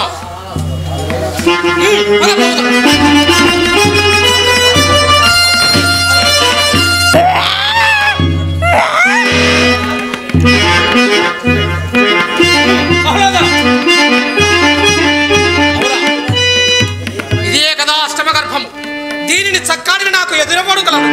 పోదామా ఉమ్, పద, పోదాం. ఆహ్లాద. అవునా? ఇదే కదా అష్టమ గర్భం దీనిని చక్కాడిని నాకు ఎదురపడుగలరు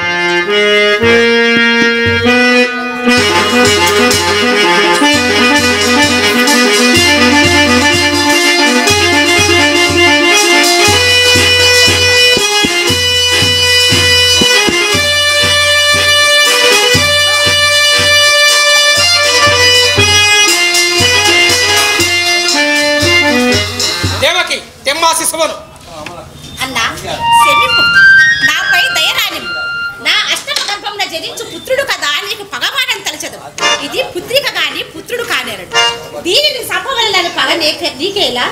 దేవకి తెమ్మా శిశువును అన్నా శమింపు నాపై దయరాని నా అష్టమ గర్భంలో జనించు పుత్రుడు కదా నీకు పగవాడని తలచదు ఇది పుత్రిక కాని పుత్రుడు కానేరడు దీనిని సంపవలని పగ నీకే నీకేలా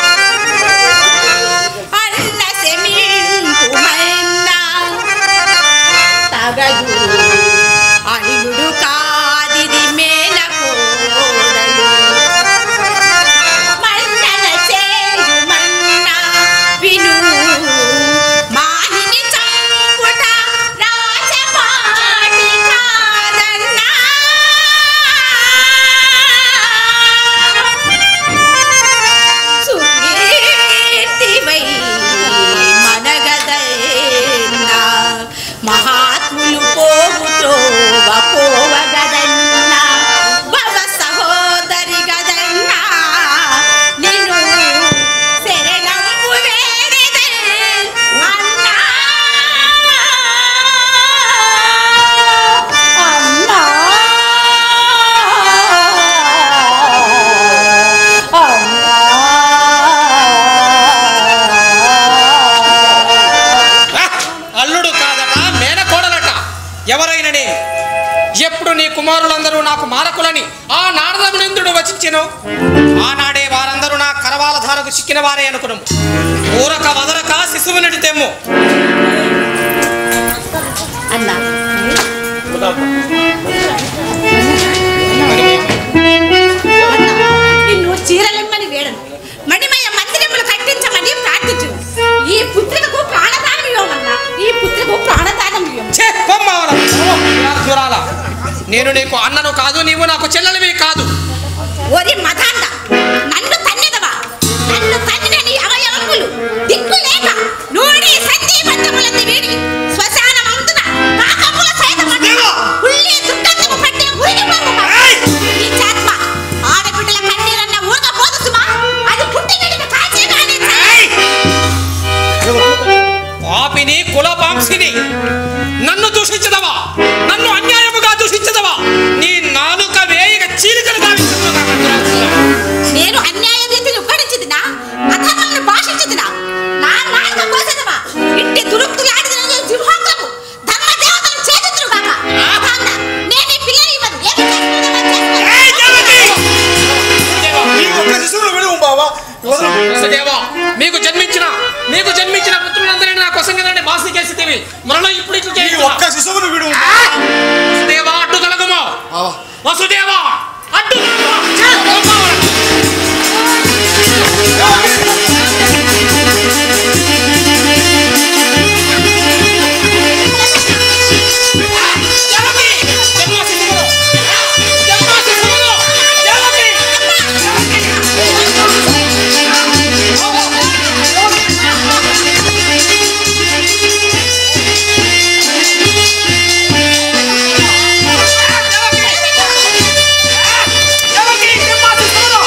అన్న శమింపుమన్నా తగదు అల్లుడు కాదిది మేనకోడలు మండల చేయుమన్నా విను మానిని చంపుట రాజపాటి కాదన్నా సుకీర్తివై మనగదన్నా మహాత్ములు పోవుత్రోవ పోవగదన్నా భవ సహోదరి గదన్నా నిన్ను శరణంపు వేడెదే అన్నా అన్నా ఆ, అల్లుడు కాదట మేనకోడలట ఎవరైననే ఎప్పుడు నీ కుమారులందరూ నాకు మారకులని ఆ నారదమునందుడు వచించెను ఆనాడే వారందరూ నా కరవాల ధారకు చిక్కిన వారే అనుకును ఊరక వదరక శిశువునిటి తెమ్ము అన్నా నిన్ను చీరలిమ్మని వేడను మణిమయ మందిరములు కట్టించమని ప్రార్థించు ఈ పుత్రికకు ప్రాణదానం ఇవ్వమన్నా ఈ పుత్రికకు ప్రాణదానం ఇవ్వము ఛే, పొమ్మవరం. దురాల. నేను నీకు అన్నను కాదు నీవు నాకు చెల్లెలివి కాదు ఓరి మదాండ నన్ను తన్నెదవా నన్ను తన్నిన నీ అవయవములు దిక్కు లేక నూడి సందీపంతములంది వీడి శ్మశానమంతున కాకముల సైతమట ఉల్లి దుఃఖంతము పట్టే ఉరికి పోవుమా నీ చాత్మ ఆడబిడ్డల కన్నీరన్న ఊరక పోదు సుమా అది పుట్టి వెడిన కాచే గాని పాపిని కులపాంసిని నన్ను దూషించదవా నన్ను అన్యాయముగా దూషించదవా నీ నాలుక వేయక చీలికలు గావించుదువుగా దురాత్మ. నేను అన్యాయ రీతిని ఉక్కడించిదినా అధర్మమును భాషించిదినా నా నాయక కోసదమా ఇంటి దురుక్తులాడిన సింహాంగము ధర్మ దేవతలు చేతుతురుగాక ఆధాండ నేను ఈ పిల్లని ఇవ్వను ఏమి చేస్తుందో ఏయ్, దేవకి! దేవా, ఈ ఒక్క శిశువును విడువు బావా వదలు. వసుదేవా, మీకు జన్మించిన మీకు జన్మించిన పుత్రులందరినీ నా కోసం కదండి మాసి చేసితివి మరలా ఇప్పుడు ఇట్లు ఈ చేయుదువా? ఒక్క శిశువును విడువు ఆ! వసుదేవా అడ్డు కలగము బావా వసుదేవా అడ్డు కలగము ఛే, గొప్పవాడు. దేవకి! జన్మశిశువులు! జన్మశిశువులు! దేవకి! దేవకి! జన్మశిశువులు!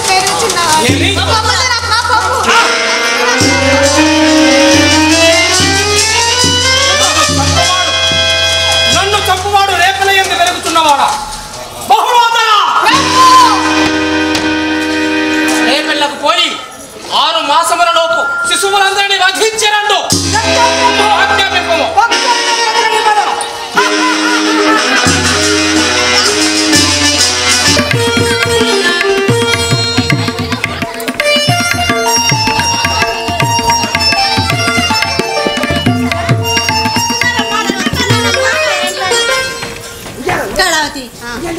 ఏమి? పప్పు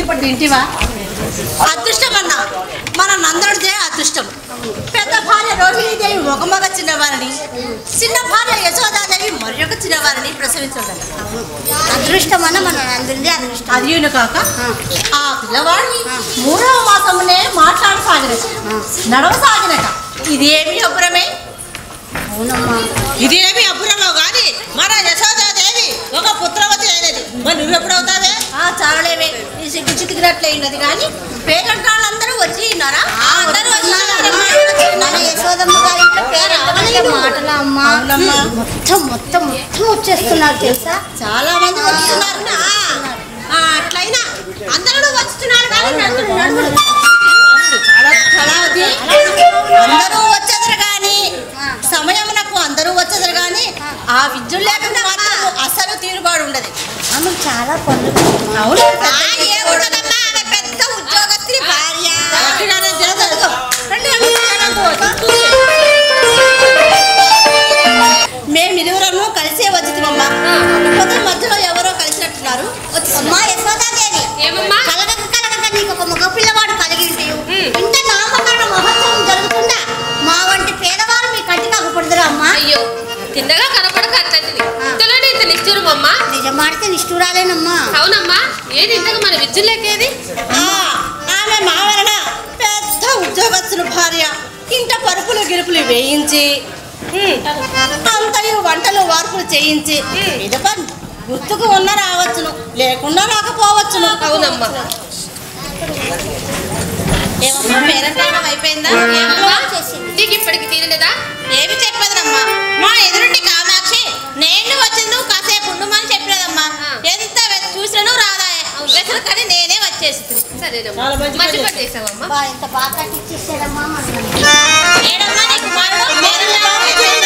ఇప్పుడు తింటివా అదృష్టం అన్న మన నందనుడిదే అదృష్టం పెద్ద భార్య రోహిణీదేవి ఒక మగ చిన్నవారిని చిన్న భార్య యశోదాదేవి మరి ఒక చిన్నవారిని ప్రసవించడం అదృష్టం అన్న మన నందుంది అదృష్టం అదియును కాక ఆ పిల్లవాడిని మూడవ మాసమునే మాట్లాడసాగినట నడవసాగినట ఇదేమి అపురమే అవునమ్మా ఇదేమి అపురమో గాని మన యశోదాదేవి ఒక పుత్రవతి అయినది మరి నువ్వెప్పుడవుతావే ఆ చాలలేవే ఈ సిగ్గు చితికినట్లయినది కానీ పేరంటాళ్ళందరూ వచ్చి ఉన్నారా అందరూ వచ్చినారమ్మా. మన యశోదమ్మ గారి ఇంట్లో పేరు అవలేదు మాటలా అమ్మా అవునమ్మా. మొత్తం మొత్తం మొత్తం వచ్చేస్తున్నారు తెలుసా చాలా మంది వస్తున్నారు ఆ, అట్లయినా అందరూ వస్తున్నారు కానీ నన్ను నడుముడు. కళావతి, అందరూ వచ్చేదరు కానీ సమయమునకు అందరూ వచ్చేదరు కానీ ఆ విద్యుత్ లేకుండా మాత్రం అసలు తీరుబాటు ఉండదు ఆమె చాలా పనులు అవును ఏముండదమ్మా ఆమె పెద్ద ఉద్యోగస్త్రీ భార్య దక్షిణానం చేసేది. రండి, రండి, దక్షిణానంతో వచ్చి. మేము ఇరువురము కలిసే వచ్చినామమ్మా కాకపోతే మధ్యలో ఎవరో కలిసినట్టున్నారు అమ్మా యశోదాదేవి ఏమమ్మా కలగక కలగక నీకు ఒక మగ పిల్లవాడు కలిగి ఉంటాయి ఇంత నామకరణ మహోత్సవం జరుగుతుందా మా వంటి పేదవారు మీ కంటికి అగుపడదురా అమ్మా అయ్యో తిన్నగా కనపడక అట్లాంటిది ఇంతలోనే ఇంత నిష్ఠురమమ్మా నిజమాడితే నిష్ఠురాలేనమ్మా అవునమ్మా ఏది ఇంతకు మన విద్యులేకేది ఆ, ఆమె మా వలన పెద్ద ఉద్యోగస్తుల భార్య ఇంట పరుపులు గిరుపులు వేయించి అంతయు వంటలు వార్పులు చేయించి ఇదప గుర్తుకు ఉన్న రావచ్చును లేకుండా రాకపోవచ్చును అవునమ్మా ఏమమ్మా పేరంటాడం అయిపోయిందా ఏమమ్మా నీకు ఇప్పటికి తీరలేదా ఏమి చెప్పదమ్మా మా ఎదురుండి కామాక్షి నేను వచ్చింది నువ్వు కాసేపు ఉండుమని చెప్పలేదమ్మా ఆ. ఎంత చూసినను రాదా వెసలు కానీ నేనే వచ్చేసి సరేనమ్మా మంచి పని చేసావమ్మా బా ఎంత బాగా కట్టించేసారమ్మా మనం ఏడమ్మా నీ కుమారుడు పేరంటాడం అయిపోయిందా?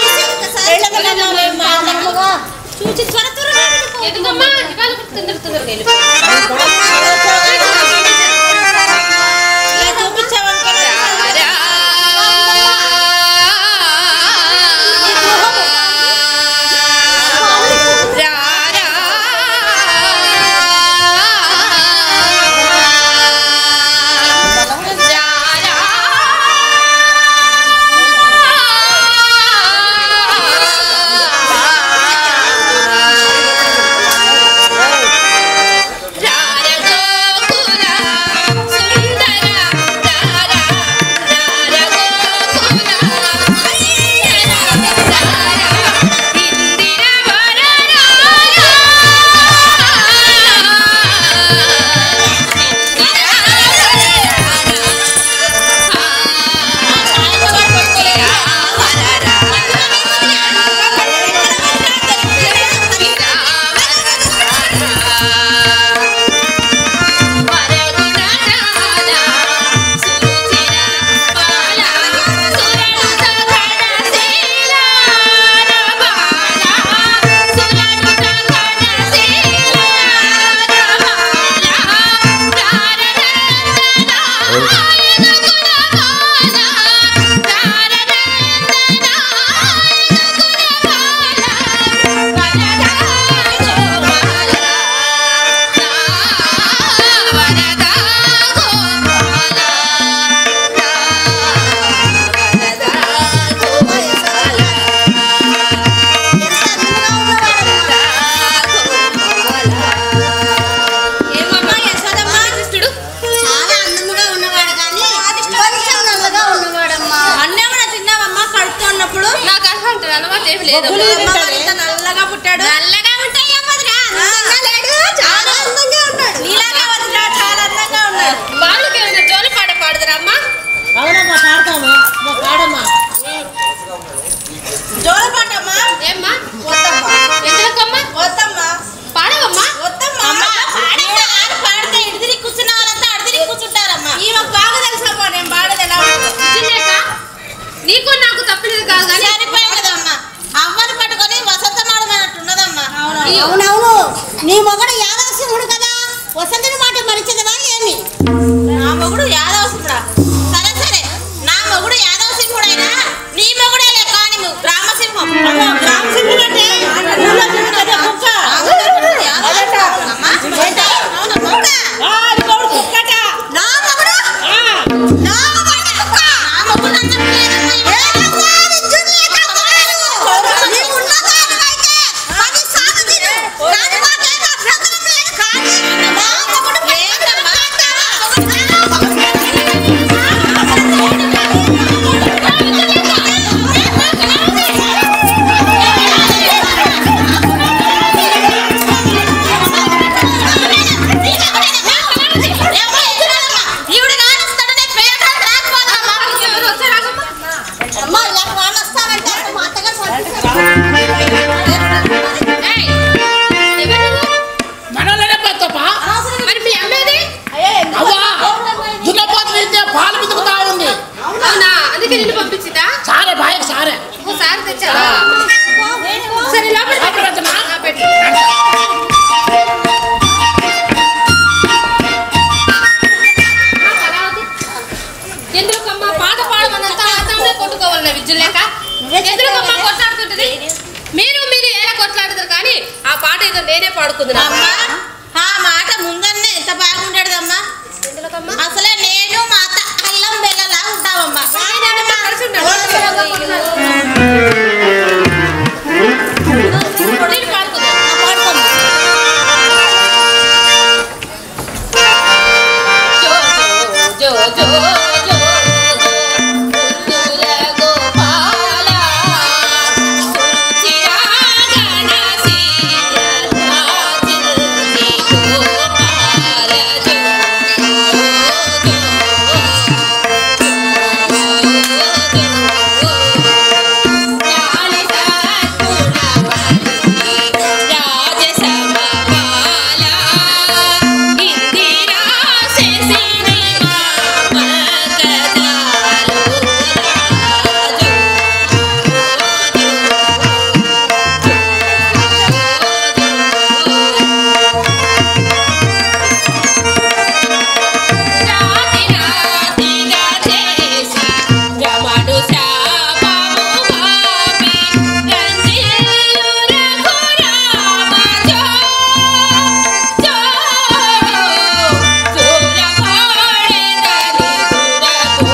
అమ్మగా చూచి త్వర త్వరగా వెళ్ళిపో. ఎందుకమ్మా ఇవాళ తొందర తొందరగా వెళ్ళిపో. ఇలా చూపించావనుకో. రారా. రారా. రారా. ఏమమ్మా యశోదమ్మా కృష్ణుడు చాలా అందముగా ఉన్నవాడు కానీ కొంచెం నల్లగా ఉన్నవాడమ్మా అన్నేమన్నా తిన్నావమ్మా కడుపుతో ఉన్నప్పుడు నాకు అసలు అలవాటు ఏమి లేదమ్మా అమ్మ మరి ఇంత నల్లగా పుట్టాడు నల్లగా ఉంటే ఏం వదినా అందంగా లేడు చాలా అందంగా ఉన్నాడు నీలాగా వదినా చాలా అందంగా ఉన్నాడు వాళ్ళకి ఏమైనా జోలి పాట పాడదురా అమ్మా అవునమ్మా పాడతాము పాడమ్మా జోలపాటమ్మా ఏమ్మా వద్దమ్మా ఎందుకమ్మా వద్దమ్మా పాడవమ్మా వద్దమ్మా పాడితే ఇడిదిరి కూర్చున్న వాళ్ళంతా అడిదిరి కూర్చుంటారమ్మా ఈమెకు బాగా తెలుసమ్మా నేను పాడేది ఎలా ఉంటుందో. విజయలేక నీకు నాకు తప్పినది కాదు కానీ సరిపోయిందమ్మా అవ్వని పట్టుకొని వసంత మాడమైనట్టున్నదమ్మా అయ్యో. అవునవును నీ మొగడు యాదవ సింహుడు కదా వసంతుని మాట మరిచదవా ఏమి నా మొగుడు యాదవ సింహుడా సరే సరే నా మొగుడు యాదవ సింహుడైనా నీ మొగుడే లే కానీ నువ్వు గ్రామసింహం గ్రామ సింహుడు అంటే ఊళ్ళో చూడు కదా కుక్క. అవునా, కుక్క? అందుకే నిన్ను పంపించిందా సారే బాయ్ సారే ఒకసారి తెచ్చావా సరే లోపలికి లోపలికి వెళ్తున్నా? ఆ, పెట్టు. ఆ, కళావతి. ఎందుకమ్మా పాట పాడమన్నంత అర్థంలో కొట్టుకోవాలన్న విద్యులు లేక ఎందుకమ్మా కొట్లాడుతుంటది మీరు మీరు ఎలా కొట్లాడుతారు కానీ ఆ పాట ఏదో నేనే పాడుకుంది అమ్మా ఆ మాట ముందన్నే ఎంత బాగుండేదమ్మా ఎందుకమ్మా అసలే నేను మా అత్త అల్లం బెల్లలా ఉంటామమ్మా నేను పాడుకుందా జో జో జో జో పుల్లుల గోపాల సురుచిరాగణ శీలలా చిల్లి గోపాల జో జో లాలిత గుణవల్లి రాజసమమాల ఇందిరా శశిని మమకదాలు రాజు రాతి రాతిగా చేసి రమడు శాపము మాపి రంజిల్లు రఘురామ జో జో జూలపాడెదరి గురపు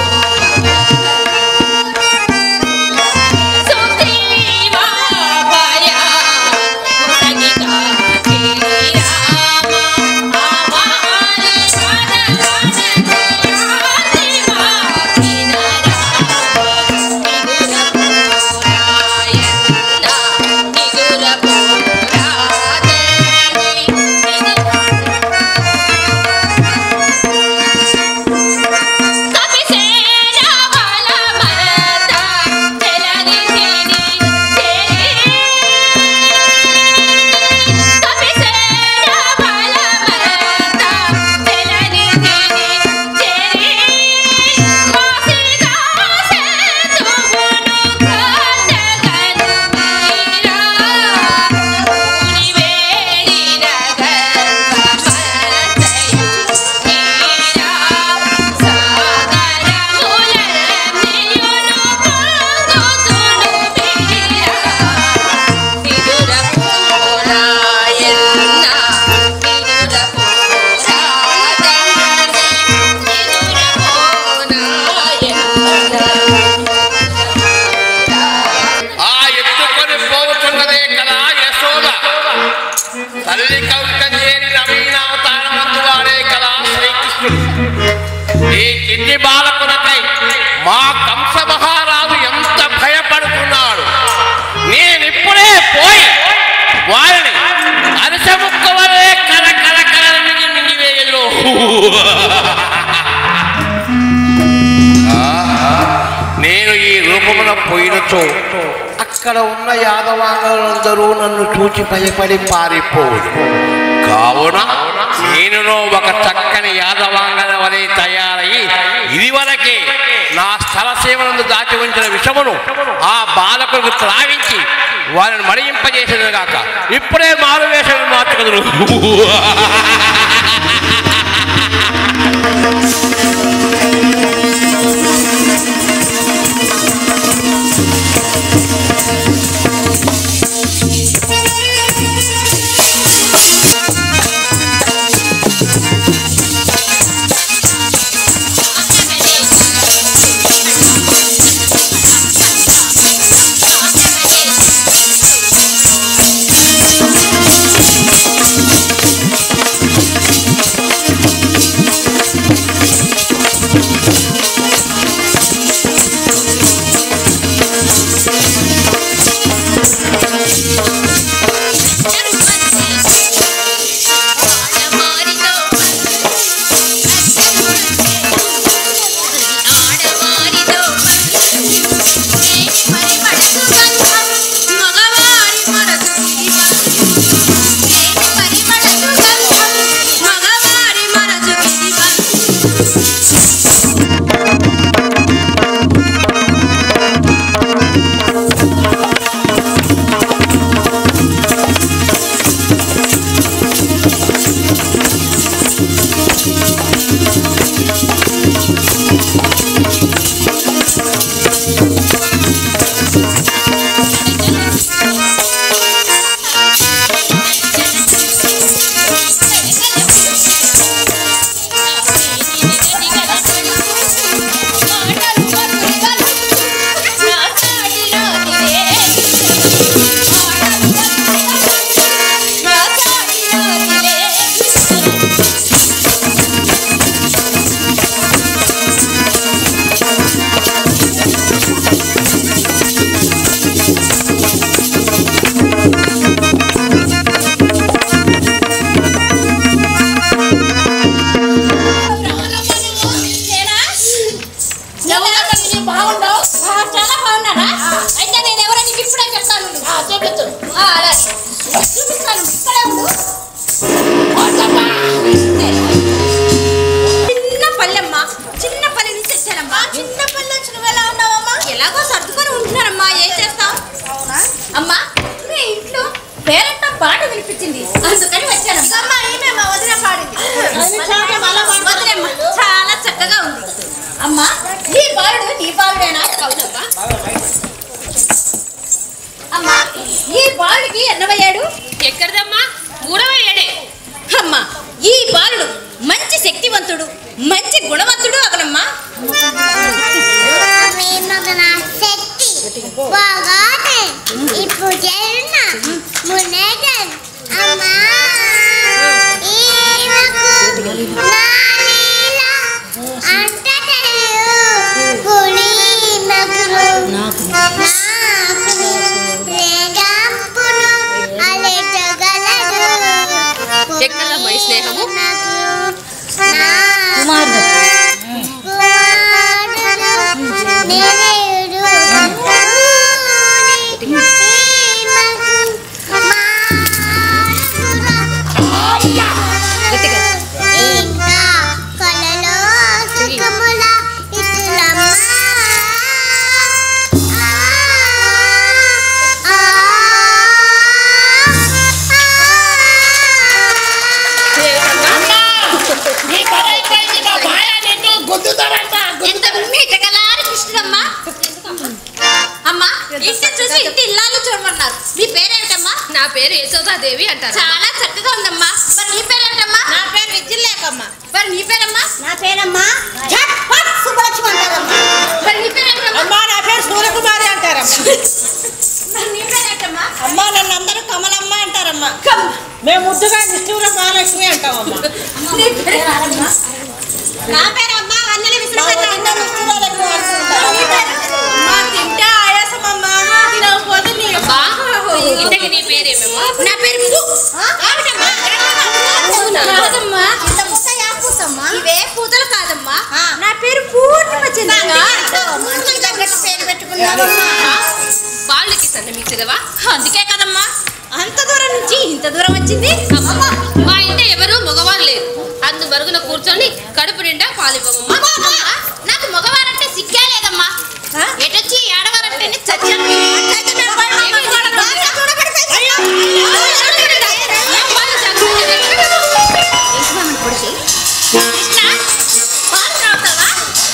సుగ్రీవాభయ ముసగిగా శ్రీరామ ఆవాల సదగన జయాతి మాకిన రామ నిగుర పోరాయన్న నిగుర పోరాదేవి కపిసేన బల భరత జలనిధిని చేరి కపిసేన బల భరత జలనిధిని చేరి వాసిగా సేతువును కట్టగను మీరా ఊని వేడిన గర్భమతయు మీరా సాగరములరమియును పొంగుతును మీరా నిదుర పోరాయన్న నిదుర పోరాదని నిదుర పోరాయన్న ఆ ఎత్తుకొని పోతున్నదే కదా యశోద తల్లి కవిత చేరి నవీనావతారమందు వాడే కదా శ్రీకృష్ణుడు ఈ చిన్ని బాలకులకై మా కంస మహారాజు ఎంత భయపడుతున్నాడు నేనిప్పుడే పోయి వారిని అరిసముక్క వలె కల కల కల మింగి మింగివేయలో నేను ఈ రూపమున పోయినచో అక్కడ ఉన్న యాదవాంగలందరూ నన్ను చూచి భయపడి పారిపోదు కావున నేనులో ఒక చక్కని యాదవాంగన వలె తయారయి ఇదివరకే నా స్థల సేవనందు దాచి ఉంచిన విషమును ఆ బాలకులకు త్రావించి వారిని మడియింపజేసేది గాక ఇప్పుడే మారు వేషం మార్చుకదురు ఆ చూపిస్తాను ఇక్కడే ఉండు చిన్న పల్లెమ్మ చిన్న పల్లె నుంచి వచ్చానమ్మా చిన్న పల్లె వచ్చి నువ్వు ఎలా ఉన్నావమ్మా ఎలాగో సర్దుకొని ఉంటున్నానమ్మా ఏం చేస్తావు అమ్మా మీ ఇంట్లో పేరెంట్ పాట వినిపించింది అందుకని వచ్చానమ్మా ఈమె వదిన పాడింది వదినమ్మ చాలా చక్కగా ఉంది అమ్మా నీ బాలుడు నీ బాలుడేనా అవునమ్మా అమ్మా ఈ బాలుడికి ఎన్నవయ్యాడు ఎక్కడిదమ్మా మూడవ ఏడే అమ్మా ఈ బాలుడు మంచి శక్తివంతుడు మంచి గుణవంతుడు అగలమ్మా శక్తి బాగానే ఇప్పుడు చేరిన మునేజన్ అమ్మా ఈమెకు నాలీలా అంట తెలియదు పులి మగురు నాకు రేగంపును అలెటగలదు ఎక్కడమ్మా ఈ స్నేహము? కుమారుడు ఇంకా కలలో సుఖముల ఇటులమ్మా ఆ, ఎంత మీటకలారి కృష్ణమ్మ అమ్మా ఇంటి చూసి ఇంటి ఇల్లాలు చూడమన్నారు మీ పేరేమిటమ్మా నా పేరు యశోదాదేవి అంటారు చాలా చక్కగా ఉందమ్మా మరి నీ పేరేమిటమ్మా నా పేరు విద్యులేకమ్మా మరి నీ పేరమ్మా నా పేరమ్మా ఝట్పట్ సుబ్బలక్ష్మి అంటారమ్మా మరి నీ పేరేమిటమ్మా అమ్మా నా పేరు సూర్యకుమారి అంటారమ్మా మరి నీ పేరేమిటమ్మా అమ్మా నన్ను అందరూ కమలమ్మ అంటారమ్మా కమ్మ. మేము ముద్దుగా నిష్ఠూర మహాలక్ష్మి అంటామమ్మా నీ పేరేమిటమ్మా? నా పేరమ్మా వన్నెల విశ్వనాథ మా తింటే ఆయాసమమ్మా తినకపోతే నీ అబ్బా ఇంతకి నీ పేరేమేమో నా పేరు పు. ఏమిటమ్మా? కాదమ్మా ఇంత ముక్క యాపూసమ్మా ఇవే పూతలు కాదమ్మా నా పేరు పూర్ణిమ చంద్రిక మనిషికి తగ్గట్టు పేరు పెట్టుకున్నావమ్మా వాళ్ళకి సన్నమిచ్చదవా అందుకే కదమ్మా అంత దూరం నుంచి ఇంత దూరం వచ్చింది అమ్మా మా ఇంట ఎవరు మగవారు లేరు అందు మరుగున కూర్చొని కడుపు నిండా పాలివ్వమమ్మా అమ్మా, అమ్మా, నాకు మగవారంటే సిగ్గే లేదమ్మా ఎటొచ్చి ఆడవారంటే చచ్చాను అట్లయితే నేను వాళ్ళ మగవాళ్ళను బాగా చూడబడిపోయి- అయ్యో, అయ్యో, వాళ్ళు చక్కగా యజమాని కొడుకు. కృష్ణ, పాలు తాగుతావా?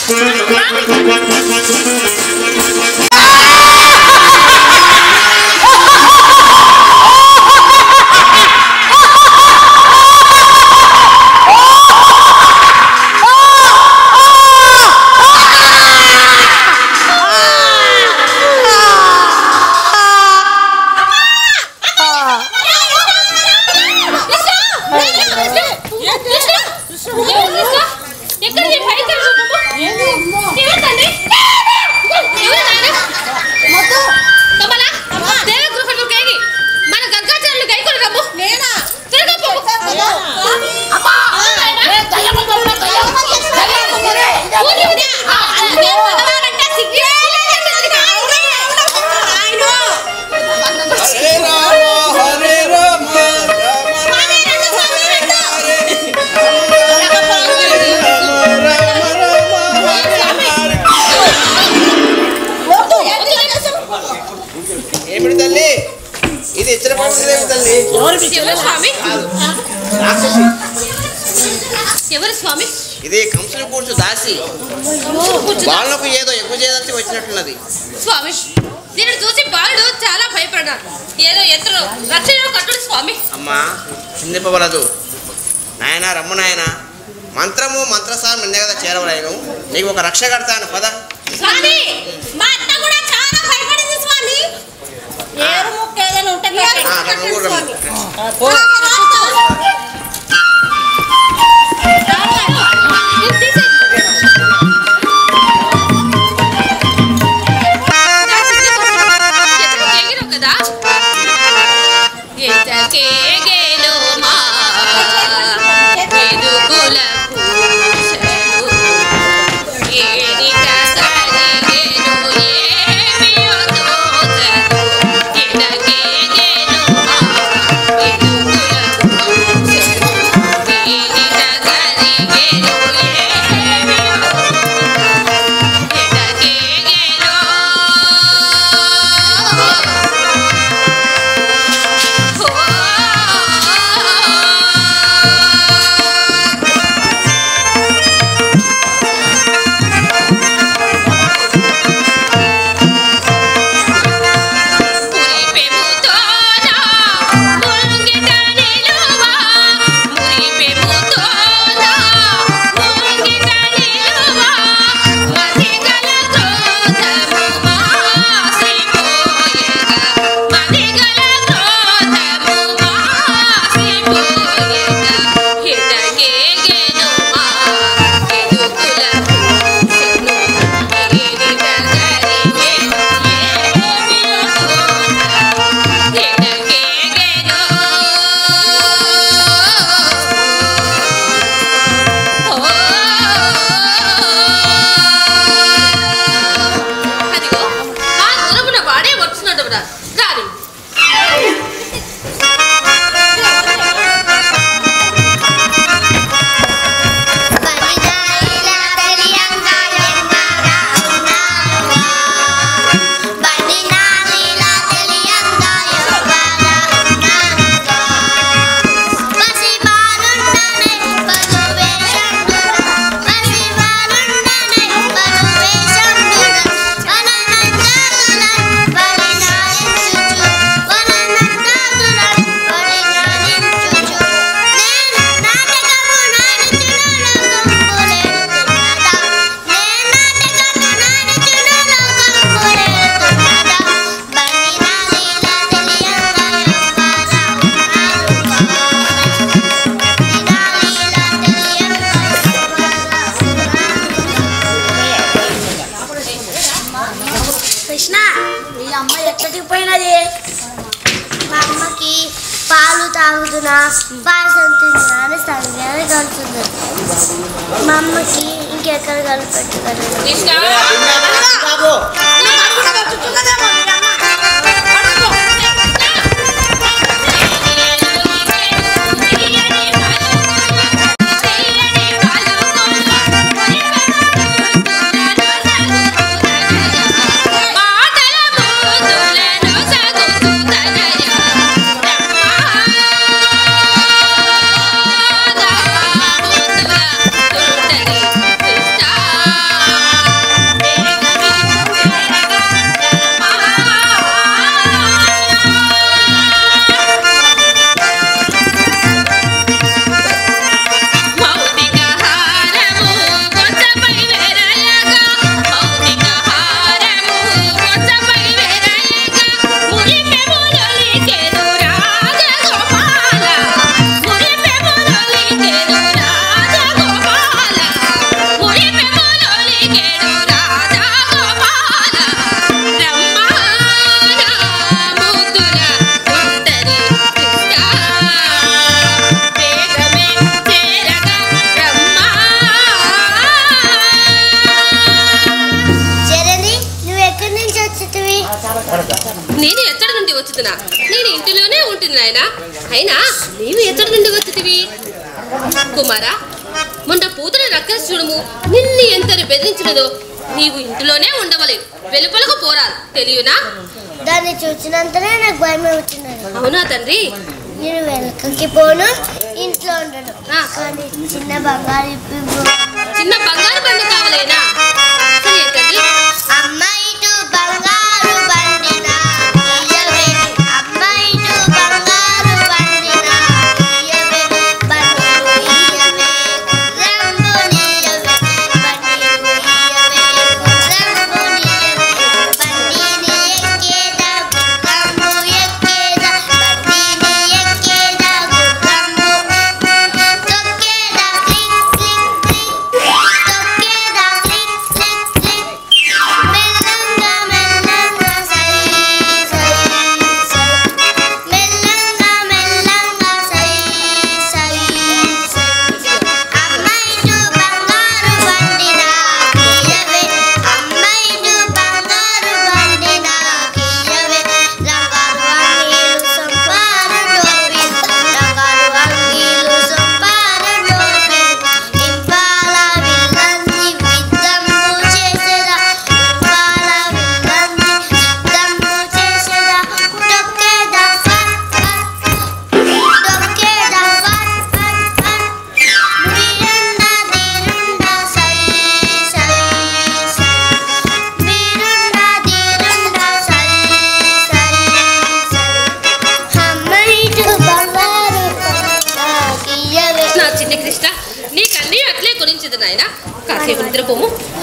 ఎక్కడ నీ పైకి చూపు ఏమిటండి ఎవరు నాయన కమల దేవ గృహను కేగి మన గంగాచరణలు గైకొని రమ్ము నేనా? త్వరగా పోవు ఊరివిదా? అందుకే మగవారంటే సిగ్గే లేదండి. ఆయనో. హరే రామ హరే రామ రామ స్వామి రెండు, స్వామి రెండు. ఏమిటి తల్లి ఇది ఇచ్చిన పండుగ తల్లి ఎవరు స్వామి రాక్షసి ఎవరు స్వామి ఇది కంసుని కూర్చు దాసి వాళ్ళకు ఏదో ఎక్కువ చేయదలిసి వచ్చినట్టున్నది స్వామి దీనిని చూసి బాలుడు చాలా భయపడ్డాడు ఏదో ఎత్తులో రక్షణ కట్టుడు స్వామి అమ్మా చిందింపవలదు నాయన రమ్ము నాయన మంత్రము మంత్రసారం నిన్నే కదా చేరవలేను నీకు ఒక రక్ష కడతాను పద స్వామి మా అత్త కూడా చాలా భయపడింది స్వామి ఏరు ముక్క ఏదైనా ఉంటే ఆ, రా, నువ్వు రమ్ము. ఇది తీసేయ్. ఎత్తుకు కేగినావు కదా ఎతకేగేలో మా ఎదుగుల పూసలు ఏడిట సరిగెను ఏమియో తోచదు ఎతకేగేలో మా తాగుతున్నా పాయసం తిన్నా అని సంజ్ఞాన్ని కలుస్తుంది మా అమ్మకి ఇంకెక్కడ కలిపెట్టుకోరు కృష్ణ బాబు భౌతిక హారము బొచ్చపై వేరయగా భౌతిక హారము బొచ్చపై వేరయగా మురిపెములొలికెను రాజగోపాల మురిపెములొలికెను రాజగోపాల మురిపెములొలికెను రాజగోపాల బ్రహ్మాన ముద్దుల సుందరి కృష్ణ వేగమే చేరగా బ్రహ్మా జరని నువ్వు ఎక్కడి నుంచి వచ్చితివి నేను ఎక్కడి నుండి వచ్చుతున్నా నేను ఇంటిలోనే ఉంటుంది నాయన అయినా నీవు ఎక్కడి నుండి వచ్చుతివి కుమారా మొన్న పూతన రక్కసుడుము నిన్ను ఎంతని బెదిరించినదో నీవు ఇంటిలోనే ఉండవలేవు వెలుపలకు పోరాదు తెలియనా దాన్ని చూసినంతనే నాకు భయం అవుతున్నది అవునా తండ్రి నేను వెనకకి పోను ఇంట్లో ఉండను ఆ. కానీ చిన్న బంగారు ఇప్పు చిన్న బంగారు బండి కావాలేనా సరే తండ్రి అమ్మాయిటు బంగారు బండిన ఇయ్యవే అమ్మాయిటు బంగారు బండిన ఇయ్యవే బండిను ఇయ్యవే రంగు నీయవే బండిను ఇయ్యవే రంగు నీయవే బండిని ఎక్కేదా గుర్రము ఎక్కేదా బండిని ఎక్కేదా గుర్రము తొక్కేదా క్లిక్ క్లిక్ క్లిక్ తొక్కేదా క్లిక్ క్లిక్ క్లిక్ మెల్లంగా మెల్లంగా సై సై సై మెల్లంగా మెల్లంగా సై సై సై అమ్మాయిటు బంగారు బండి నాకియవే అమ్మాయిటు బంగారు బండి నాకియవే రంగారు అంగీలు సొంపారు డోబీలు రంగారు అంగీలు సొంపారు డోబీలు ఇంపాల విల్లంది విద్దము చేసేదా ఇంపాల విల్లంది విద్దము చేసేదా డొక్కేదా ఫట్ ఫట్ డొక్కేదా ఫట్ ఫట్ ఫట్ మీరుండా దీరుండా సై సై సై మీరుండా దీరుండా సై సై సై అమ్మాయిటు బంగారు నాకియ్యవే నా చిన్ని కృష్ణ నీకన్నీ అట్లే గురించింది నాయన కాసేపు నిద్రపోము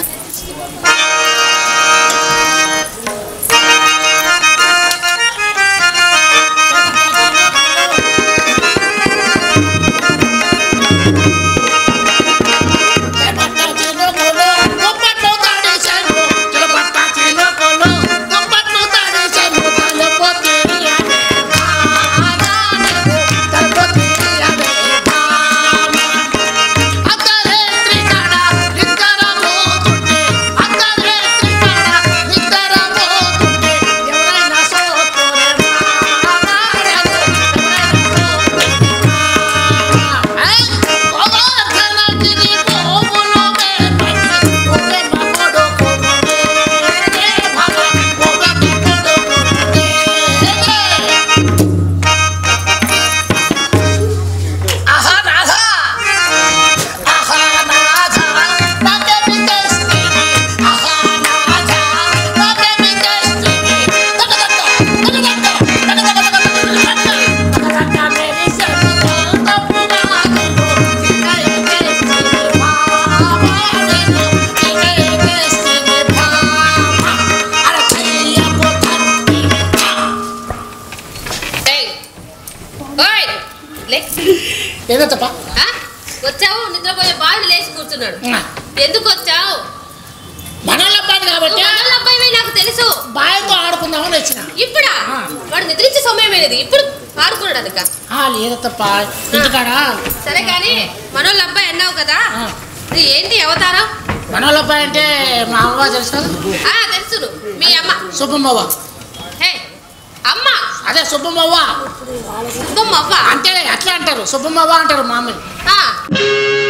ఏయ్, ఓయ్, లే. ఏదో తప్ప ఆ? వచ్చావు నిద్రపోయే బావిని లేచి కూర్చున్నాడు ఎందుకు వచ్చావు మనోళ్ళ అబ్బాయి కాబట్టి అబ్బాయి నాకు తెలుసు బాయ్తో ఆడుకుందామని వచ్చిన ఇప్పుడా వాడు నిద్రించే సమయం అనేది ఇప్పుడు ఆడుకున్నాడు ఆ, లేదు తప్ప ఇంటికాడ సరే కానీ మనోళ్ళ అబ్బాయి అన్నావు కదా ఆ. ఇది ఏంటి అవతారం మనోళ్ళబ్బాయి అంటే మా అవ్వ తెలుసు కదా ఆ తెలుసును మీ అమ్మ సుబ్బమ్మవ్వ హే అమ్మ అదే సుబ్బమ్మవ్వ సుబ్బమ్మ అవ్వ అంటే అట్లా అంటారు సుబ్బమ్మవ్వ అంటారు మామూలు ఆ,